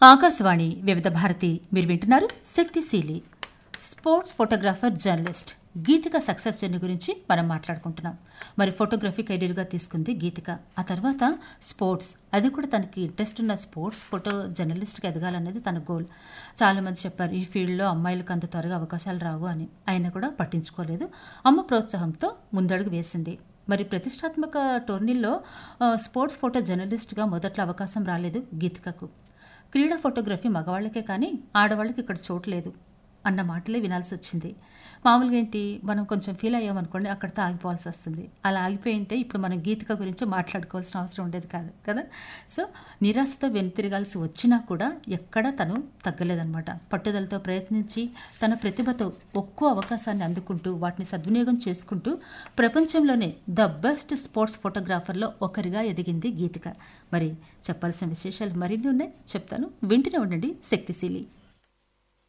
ఆకాశవాణి వివిధ భారతి మీరు వింటున్నారు శక్తిశీలి sports photographer journalist Geetika success journey గురించి మనం మాట్లాడుకుంటున్నాం మరి ఫోటోగ్రఫీ కెరీర్గా తీసుకుంది గీతిక ఆ తర్వాత స్పోర్ట్స్ అది కూడా తనకి ఇంట్రెస్ట్ ఉన్న స్పోర్ట్స్ ఫోటో జర్నలిస్ట్గా ఎదగాలనేది తన గోల్ చాలామంది చెప్పారు ఈ ఫీల్డ్లో అమ్మాయిలకు అంత త్వరగా అవకాశాలు రావు అని ఆయన కూడా పట్టించుకోలేదు అమ్మ ప్రోత్సాహంతో ముందడుగు వేసింది మరి ప్రతిష్టాత్మక టోర్నీల్లో ఆ, స్పోర్ట్స్ ఫోటో జర్నలిస్ట్గా మొదట్లో అవకాశం రాలేదు గీతికకు క్రీడా ఫోటోగ్రఫీ మగవాళ్ళకే కానీ ఆడవాళ్ళకి ఇక్కడ చోటు లేదు అన్న మాటలే వినాల్సి వచ్చింది మామూలుగా ఏంటి మనం కొంచెం ఫీల్ అయ్యామనుకోండి అక్కడితో ఆగిపోవాల్సి వస్తుంది అలా ఆగిపోయి ఉంటే ఇప్పుడు మనం గీతిక గురించి మాట్లాడుకోవాల్సిన అవసరం ఉండేది కాదు కదా సో నిరాశతో వెనుతిరగాల్సి వచ్చినా కూడా ఎక్కడా తను తగ్గలేదన్నమాట పట్టుదలతో ప్రయత్నించి తన ప్రతిభతో ఒక్కో అవకాశాన్ని అందుకుంటూ వాటిని సద్వినియోగం చేసుకుంటూ ప్రపంచంలోనే ద బెస్ట్ స్పోర్ట్స్ ఫోటోగ్రాఫర్లో ఒకరిగా ఎదిగింది గీతిక మరి చెప్పాల్సిన విశేషాలు మరిన్ని ఉన్నాయి చెప్తాను వింటూనే ఉండండి శక్తిశీలి